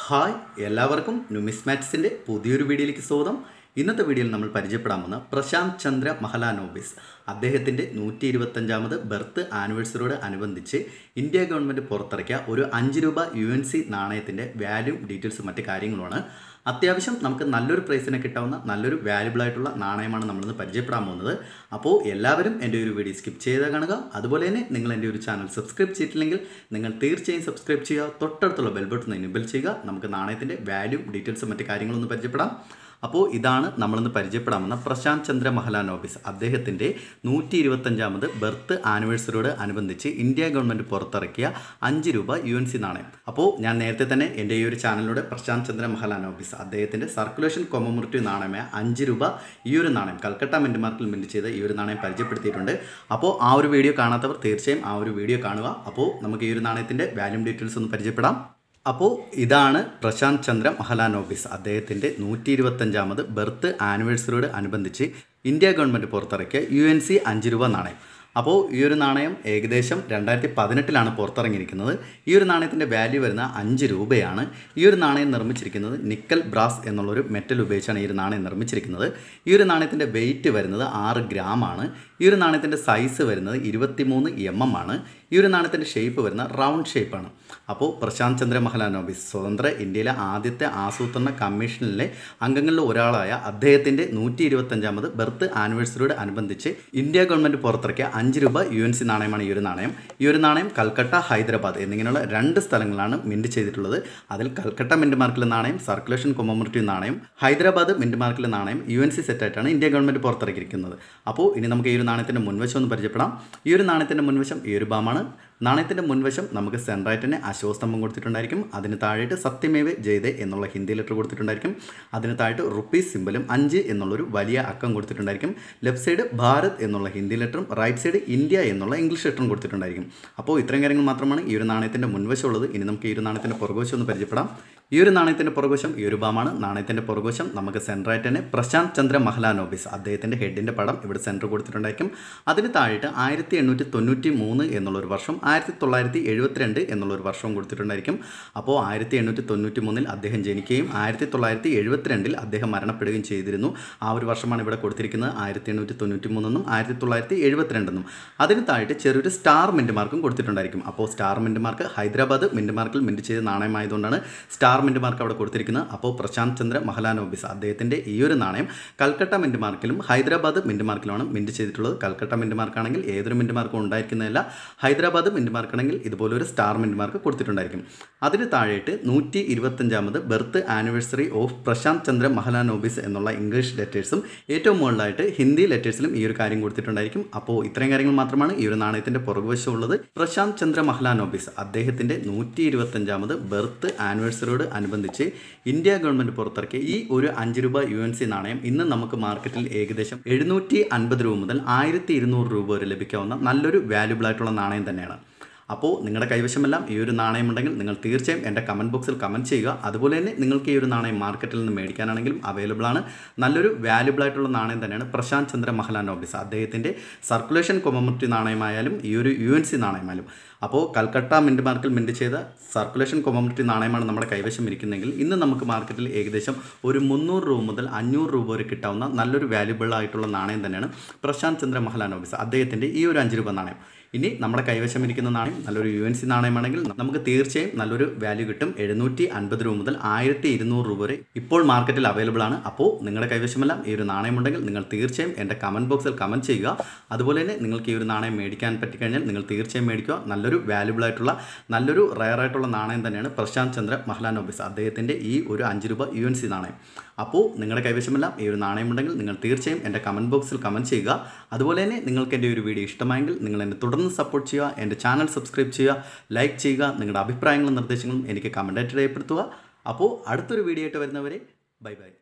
hi എല്ലാവർക്കും നുമിസ്മാറ്റ്സിൻ്റെ പുതിയൊരു വീഡിയോയിലേക്ക് സ്വാഗതം ഇന്നത്തെ വീഡിയോയിൽ നമ്മൾ പരിചയപ്പെടാൻ പോകുന്ന പ്രശാന്ത് ചന്ദ്ര മഹലാനോബിസ് അദ്ദേഹത്തിൻ്റെ നൂറ്റി ഇരുപത്തഞ്ചാമത് ബർത്ത് ആനിവേഴ്സറിയോട് അനുബന്ധിച്ച് ഇന്ത്യ ഗവൺമെൻറ് പുറത്തിറക്കിയ ഒരു അഞ്ച് രൂപ യു എൻ സി നാണയത്തിൻ്റെ വാല്യൂ ഡീറ്റെയിൽസും മറ്റ് കാര്യങ്ങളുമാണ് അത്യാവശ്യം നമുക്ക് നല്ലൊരു പ്രൈസിന് കിട്ടാവുന്ന നല്ലൊരു വാല്യുബിൾ ആയിട്ടുള്ള നാണയമാണ് നമ്മളിന്ന് പരിചയപ്പെടാൻ പോകുന്നത് അപ്പോൾ എല്ലാവരും എൻ്റെ ഒരു വീഡിയോ സ്കിപ്പ് ചെയ്ത് കാണുക അതുപോലെ തന്നെ നിങ്ങൾ എൻ്റെ ഒരു ചാനൽ സബ്സ്ക്രൈബ് ചെയ്തിട്ടില്ലെങ്കിൽ നിങ്ങൾ തീർച്ചയായും സബ്സ്ക്രൈബ് ചെയ്യുക തൊട്ടടുത്തുള്ള ബെൽ ബട്ടൺ എനേബിൾ ചെയ്യുക നമുക്ക് നാണയത്തിൻ്റെ വാല്യൂ ഡീറ്റെയിൽസും മറ്റ് കാര്യങ്ങളൊന്ന് പരിചയപ്പെടാം അപ്പോൾ ഇതാണ് നമ്മളിന്ന് പരിചയപ്പെടാമെന്ന പ്രശാന്ത് ചന്ദ്ര മഹലാനോബിസ് അദ്ദേഹത്തിൻ്റെ നൂറ്റി ഇരുപത്തഞ്ചാമത് ബർത്ത് ആനിവേഴ്സറിയോട് അനുബന്ധിച്ച് ഇന്ത്യ ഗവൺമെൻറ് പുറത്തിറക്കിയ അഞ്ച് രൂപ യു എൻ സി നാണയം അപ്പോൾ ഞാൻ നേരത്തെ തന്നെ എൻ്റെ ഈ ഒരു ചാനലിലൂടെ പ്രശാന്ത് ചന്ദ്ര മഹലാനോബിസ് അദ്ദേഹത്തിൻ്റെ സർക്കുലേഷൻ കൊമമോറേറ്റീവ് നാണയമായ അഞ്ച് രൂപ ഈ ഒരു നാണയം കൽക്കട്ട മിൻറ്റ് മാർക്കിൽ മിൻറ്റ് ചെയ്ത ഈ ഒരു നാണയം പരിചയപ്പെടുത്തിയിട്ടുണ്ട് അപ്പോൾ ആ ഒരു വീഡിയോ കാണാത്തവർ തീർച്ചയായും ആ ഒരു വീഡിയോ കാണുക അപ്പോൾ നമുക്ക് ഈ ഒരു നാണയത്തിൻ്റെ വാല്യൂം ഡീറ്റെയിൽസ് ഒന്ന് പരിചയപ്പെടാം അപ്പോൾ ഇതാണ് പ്രശാന്ത് ചന്ദ്ര മഹലാനോബിസ് അദ്ദേഹത്തിൻ്റെ നൂറ്റി ഇരുപത്തഞ്ചാമത് ബർത്ത് ആനിവേഴ്സറിയോട് അനുബന്ധിച്ച് ഇന്ത്യ ഗവൺമെൻറ് പുറത്തിറക്കിയ യു എൻ സി അഞ്ച് രൂപ നാണയം അപ്പോൾ ഈ ഒരു നാണയം ഏകദേശം രണ്ടായിരത്തി പതിനെട്ടിലാണ് പുറത്തിറങ്ങിയിരിക്കുന്നത് ഈ ഒരു നാണയത്തിൻ്റെ വാല്യൂ വരുന്ന അഞ്ച് രൂപയാണ് ഈ ഒരു നാണയം നിർമ്മിച്ചിരിക്കുന്നത് നിക്കൽ ബ്രാസ് എന്നുള്ളൊരു മെറ്റൽ ഉപയോഗിച്ചാണ് ഈ ഒരു നാണയം നിർമ്മിച്ചിരിക്കുന്നത് ഈ ഒരു നാണയത്തിൻ്റെ വെയിറ്റ് വരുന്നത് ആറ് ഗ്രാം ആണ് ഈ ഒരു നാണയത്തിൻ്റെ സൈസ് വരുന്നത് ഇരുപത്തിമൂന്ന് എം എം ആണ് ഈ ഒരു നാണയത്തിൻ്റെ ഷേപ്പ് വരുന്ന റൗണ്ട് ഷേപ്പാണ് അപ്പോൾ പ്രശാന്ത് ചന്ദ്ര മഹലാനോബിസ് സ്വതന്ത്ര ഇന്ത്യയിലെ ആദ്യത്തെ ആസൂത്രണ കമ്മീഷനിലെ അംഗങ്ങളിൽ ഒരാളായ അദ്ദേഹത്തിൻ്റെ നൂറ്റി ഇരുപത്തഞ്ചാമത് ബർത്ത് ആനിവേഴ്സറിയോട് അനുബന്ധിച്ച് ഇന്ത്യ ഗവൺമെൻറ് പുറത്തിറക്കിയ അഞ്ച് രൂപ യു എൻ സി നാണയമാണ് ഈ ഒരു നാണയം ഈ ഒരു നാണയം കൽക്കട്ട ഹൈദരാബാദ് എന്നിങ്ങനെയുള്ള രണ്ട് സ്ഥലങ്ങളാണ് മിൻറ്റ് ചെയ്തിട്ടുള്ളത് അതിൽ കൽക്കട്ട മിൻറ്റ് മാർക്കിലെ നാണയം സർക്കുലേഷൻ കൊമമോറേറ്റീവ് നാണയം ഹൈദരാബാദ് മിൻറ്റ് മാർക്കിലെ നാണയം യു എൻ സി സെറ്റായിട്ടാണ് ഇന്ത്യ ഗവൺമെൻറ് പുറത്തിറക്കിയിരിക്കുന്നത് അപ്പോൾ ഇനി നമുക്ക് ഈ ഒരു നാണയത്തിൻ്റെ മുൻവശം ഒന്ന് പരിചയപ്പെടാം ഈ ഒരു നാണയത്തിൻ്റെ മുൻവശം ഈ ഒരു ബാമാണ് നാണയത്തിൻ്റെ മുൻവശം നമുക്ക് സെൻട്രായിട്ടിന് അശോസ്തംഭം കൊടുത്തിട്ടുണ്ടായിരിക്കും അതിന് താഴെയിട്ട് സത്യമേവ് ജയ്തേ എന്നുള്ള ഹിന്ദി ലെറ്റർ കൊടുത്തിട്ടുണ്ടായിരിക്കും അതിന് താഴെയിട്ട് റുപ്പീസ് സിമ്പലും അഞ്ച് എന്നുള്ളൊരു വലിയ അക്കം കൊടുത്തിട്ടുണ്ടായിരിക്കും ലെഫ്റ്റ് സൈഡ് ഭാരത് എന്നുള്ള ഹിന്ദി ലെറ്ററും റൈറ്റ് സൈഡ് ഇന്ത്യ എന്നുള്ള ഇംഗ്ലീഷ് ലെറ്ററും കൊടുത്തിട്ടുണ്ടായിരിക്കും അപ്പോൾ ഇത്രയും കാര്യങ്ങൾ മാത്രമാണ് ഈ ഒരു നാണയത്തിൻ്റെ മുൻവശം ഉള്ളത് ഇനി നമുക്ക് ഈ ഒരു നാണയത്തിൻ്റെ പുറകുവശം ഒന്ന് പരിചയപ്പെടാം ഈ ഒരു നാണയത്തിൻ്റെ പുറകുവശം ഈ ഒരു ബാമാണ് നാണയത്തിൻ്റെ പുറകുവശം നമുക്ക് സെൻട്രായിട്ട് തന്നെ പ്രശാന്ത് ചന്ദ്ര മഹലാനോബിസ് അദ്ദേഹത്തിൻ്റെ ഹെഡിൻ്റെ പടം ഇവിടെ സെൻറ്റർ കൊടുത്തിട്ടുണ്ടായിരിക്കും അതിന് താഴെയിട്ട് ആയിരത്തി എണ്ണൂറ്റി തൊണ്ണൂറ്റി മൂന്ന് എന്നുള്ളൊരു വർഷം ആയിരത്തി തൊള്ളായിരത്തി എഴുപത്തിരണ്ട് എന്നുള്ളൊരു വർഷവും കൊടുത്തിട്ടുണ്ടായിരിക്കും അപ്പോൾ ആയിരത്തി എണ്ണൂറ്റി തൊണ്ണൂറ്റി മൂന്നിൽ അദ്ദേഹം ജനിക്കുകയും ആയിരത്തി തൊള്ളായിരത്തി എഴുപത്തിരണ്ടിൽ അദ്ദേഹം മരണപ്പെടുകയും ചെയ്തിരുന്നു ആ ഒരു വർഷമാണ് ഇവിടെ കൊടുത്തിരിക്കുന്നത് ആയിരത്തി എണ്ണൂറ്റി തൊണ്ണൂറ്റി മൂന്നെന്നും ആയിരത്തി തൊള്ളായിരത്തി എഴുപത്തിരണ്ടെന്നും അതിന് താഴെയിട്ട് ചെറിയൊരു സ്റ്റാർ മിൻറ്റ് മാർക്കും കൊടുത്തിട്ടുണ്ടായിരിക്കും അപ്പോൾ star mint mark Hyderabad mint മാർക്കിൽ മിൻറ്റ് ചെയ്ത നാണയമായതുകൊണ്ടാണ് സ്റ്റാർ മിൻറ്റ് മാർക്ക് അവിടെ കൊടുത്തിരിക്കുന്നത് അപ്പോൾ പ്രശാന്ത് ചന്ദ്ര മഹലാനോബിസ് അദ്ദേഹത്തിൻ്റെ ഈ ഒരു നാണയം കൽക്കട്ട മിൻറ്റ് മാർക്കിലും ഹൈദരാബാദ് മിൻറ്റ് മാർക്കിലുമാണ് മിൻറ്റ് ചെയ്തിട്ടുള്ളത് കൽക്കട്ട മിൻറ്റ് മാർക്കാണെങ്കിൽ ഏതൊരു മിൻറ്റ് മാർക്കും ഉണ്ടായിരിക്കുന്നതല്ല ഹൈദരാബാദ് മിൻറ്റ് മാർക്കാണെങ്കിൽ ഇതുപോലൊരു സ്റ്റാർ മിൻറ്റ് മാർക്ക് കൊടുത്തിട്ടുണ്ടായിരിക്കും അതിന് താഴെയിട്ട് നൂറ്റി ഇരുപത്തഞ്ചാമത് birth anniversary of Prashant Chandra Mahalanobis എന്നുള്ള ഇംഗ്ലീഷ് ലെറ്റേഴ്സും ഏറ്റവും മുകളിലായിട്ട് ഹിന്ദി ലെറ്റേഴ്സിലും ഈ ഒരു കാര്യം കൊടുത്തിട്ടുണ്ടായിരിക്കും അപ്പോൾ ഇത്രയും കാര്യങ്ങൾ മാത്രമാണ് ഈ ഒരു നാണയത്തിൻ്റെ പുറകുവശം ഉള്ളത് പ്രശാന്ത് ചന്ദ്ര മഹലാനോബിസ് അദ്ദേഹത്തിൻ്റെ നൂറ്റി ഇരുപത്തഞ്ചാമത് ബർത്ത് ആനിവേഴ്സറിയോട് അനുബന്ധിച്ച് ഇന്ത്യ ഗവൺമെൻറ് പുറത്തിറക്കിയ ഈ ഒരു അഞ്ച് രൂപ യു എൻ സി നാണയം ഇന്ന് നമുക്ക് മാർക്കറ്റിൽ ഏകദേശം എഴുന്നൂറ്റി അൻപത് രൂപ മുതൽ ആയിരത്തി ഇരുന്നൂറ് രൂപ വരെ ലഭിക്കാവുന്ന നല്ലൊരു വാല്യുബിൾ ആയിട്ടുള്ള നാണയം തന്നെയാണ് അപ്പോൾ നിങ്ങളുടെ കൈവശമെല്ലാം ഈ ഒരു നാണയം ഉണ്ടെങ്കിൽ നിങ്ങൾ തീർച്ചയായും എൻ്റെ കമൻറ്റ് ബോക്സിൽ കമൻറ്റ് ചെയ്യുക അതുപോലെ തന്നെ നിങ്ങൾക്ക് ഈ ഒരു നാണയം മാർക്കറ്റിൽ നിന്ന് മേടിക്കാനാണെങ്കിലും അവൈലബിൾ ആണ് നല്ലൊരു വാല്യുബിൾ ആയിട്ടുള്ള നാണയം തന്നെയാണ് പ്രശാന്ത് ചന്ദ്ര മഹലാനോബിസ് അദ്ദേഹത്തിൻ്റെ സർക്കുലേഷൻ കൊമമോറേറ്റീവ് നാണയമായാലും ഈ ഒരു യു എൻ സി നാണയമായാലും അപ്പോൾ കൽക്കട്ട മിൻറ്റ് മാർക്കിൽ മിൻറ്റ് ചെയ്ത സർക്കുലേഷൻ കൊമമോറേറ്റീവ് നാണയമാണ് നമ്മുടെ കൈവശം ഇരിക്കുന്നതെങ്കിൽ ഇന്ന് നമുക്ക് മാർക്കറ്റിൽ ഏകദേശം ഒരു മുന്നൂറ് രൂപ മുതൽ അഞ്ഞൂറ് രൂപ വരെ കിട്ടാവുന്ന നല്ലൊരു വാല്യുബിൾ ആയിട്ടുള്ള നാണയം തന്നെയാണ് പ്രശാന്ത് ചന്ദ്ര മഹലാനോബിസ് അദ്ദേഹത്തിൻ്റെ ഈ ഒരു അഞ്ച് രൂപ നാണയം ഇനി നമ്മുടെ കൈവശം ഇരിക്കുന്ന നാണയം നല്ലൊരു യു എൻ സി നാണയമാണെങ്കിൽ നമുക്ക് തീർച്ചയായും നല്ലൊരു വാല്യൂ കിട്ടും എഴുന്നൂറ്റി അൻപത് രൂപ മുതൽ ആയിരത്തി ഇരുന്നൂറ് രൂപ വരെ ഇപ്പോൾ മാർക്കറ്റിൽ അവൈലബിൾ ആണ് അപ്പോൾ നിങ്ങളുടെ കൈവശമെല്ലാം ഈ ഒരു നാണയമുണ്ടെങ്കിൽ നിങ്ങൾ തീർച്ചയായും എൻ്റെ കമൻറ്റ് ബോക്സിൽ കമൻറ്റ് ചെയ്യുക അതുപോലെ തന്നെ നിങ്ങൾക്ക് ഈ ഒരു നാണയം മേടിക്കാൻ പറ്റിക്കഴിഞ്ഞാൽ നിങ്ങൾ തീർച്ചയായും മേടിക്കുക നല്ലൊരു വാല്യുബിൾ ആയിട്ടുള്ള നല്ലൊരു റയർ ആയിട്ടുള്ള നാണയം തന്നെയാണ് പ്രശാന്ത് ചന്ദ്ര മഹ്ലാനോബിസ് അദ്ദേഹത്തിൻ്റെ ഈ ഒരു അഞ്ച് രൂപ യു എൻ സി നാണയം അപ്പോൾ നിങ്ങളുടെ കൈവശമെല്ലാം ഈ ഒരു നാണയമുണ്ടെങ്കിൽ നിങ്ങൾ തീർച്ചയായും എൻ്റെ കമൻറ്റ് ബോക്സിൽ കമൻറ്റ് ചെയ്യുക അതുപോലെ തന്നെ നിങ്ങൾക്ക് എൻ്റെ ഒരു വീഡിയോ ഇഷ്ടമായെങ്കിൽ നിങ്ങൾ എന്നെ തുടർന്ന് സപ്പോർട്ട് ചെയ്യുക എൻ്റെ ചാനൽ സബ്സ്ക്രൈബ് ചെയ്യുക ലൈക്ക് ചെയ്യുക നിങ്ങളുടെ അഭിപ്രായങ്ങളും നിർദ്ദേശങ്ങളും എനിക്ക് കമൻറ്റായിട്ട് രേഖപ്പെടുത്തുക അപ്പോൾ അടുത്തൊരു വീഡിയോ ആയിട്ട് വരുന്നവരെ ബൈ ബൈ